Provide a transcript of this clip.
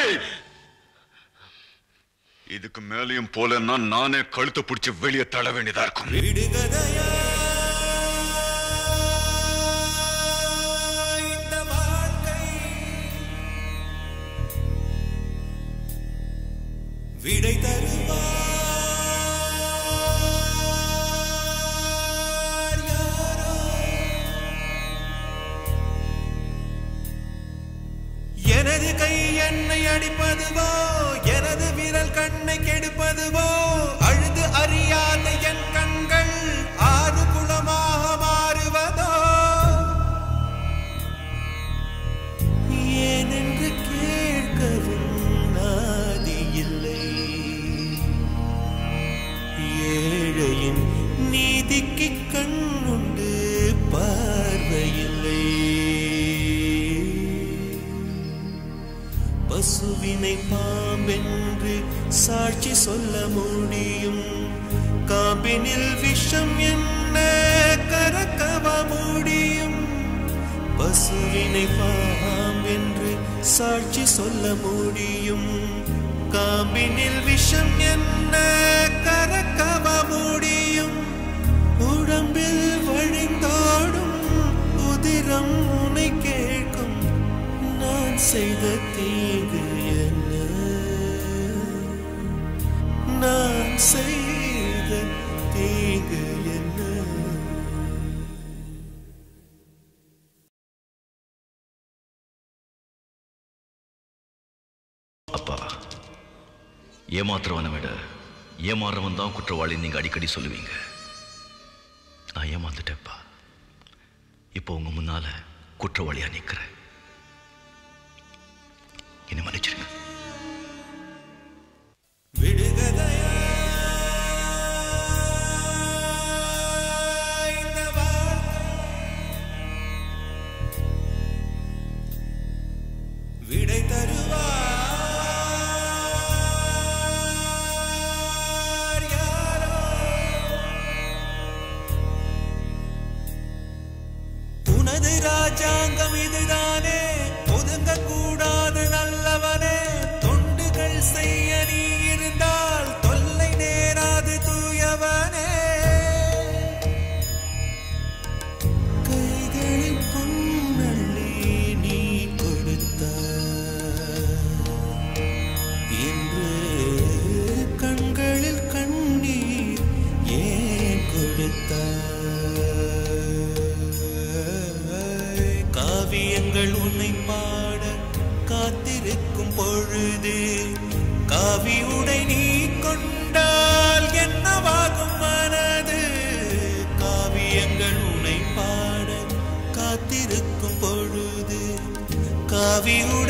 ஏய்! இதுக்கு மேலேயும் போலன்னா நானே கழுத்தை பிடிச்சி வெளியே தள்ள வேண்டியதா இருக்கும் விடுகதையா இந்த வாழ்க்கை விடை தருவார் யாரோ எனது கை என்னை அடிப்பதுவோ எனது விரல் கண்ணை கெடுப்பதுவோ அழுது அறியாத என் கண்கள் ஆறு குளமாக மாறுவதோ ஏனென்று கேட்கவும் நாதி இல்லை ஏழையின் நீதிக்கு கண்ணுண்டு பார்வையில்லை பசுவினை பாம்பென்று சாட்சி சொல்ல முடியும் காம்பினில் விஷம் என்ன கறக்கவ முடியும் பசுவினை பாம்பென்று சாட்சி சொல்ல முடியும் காம்பினில் விஷம் என்ன கறக்கவ முடியும் உடம்பில் வழிந்தோடும் உதிரம் உனை கேட்கும் நான் செய்த தீங்கு என்ன நான் செய்த தீங்கு என்ன அப்பா ஏமாத்துறவனை விட ஏமாறுறவன் தான் குற்றவாளி நீங்க அடிக்கடி சொல்லுவீங்க நான் ஏமாந்துட்டேப்பா இப்போ உங்க முன்னால குற்றவாளியா நிக்கிறேன் என்னை மன்னிச்சிருங்க விடுகதையா இந்த வாழ்க்கை விடை தருவார் யாரோ உனது ராஜாங்கம் இதுதானே ஒதுங்க கூடாது நல்லவனே தொண்டுகள் செய்ய நீ இருந்தால் தொல்லை நேராது தூயவனே கைகளில் பொன்னள்ளி நீ கொடுத்தாய் இன்று கண்களில் கண்ணீர் ஏன் கொடுத்தாய் காவியங்கள் உன்னை பாட காத்திருக்கும் பொழுது காவி உடை நீ கொண்டால் என்னவாகும் மனது காவியங்கள் உன்னை பாட காத்திருக்கும் பொழுது காவி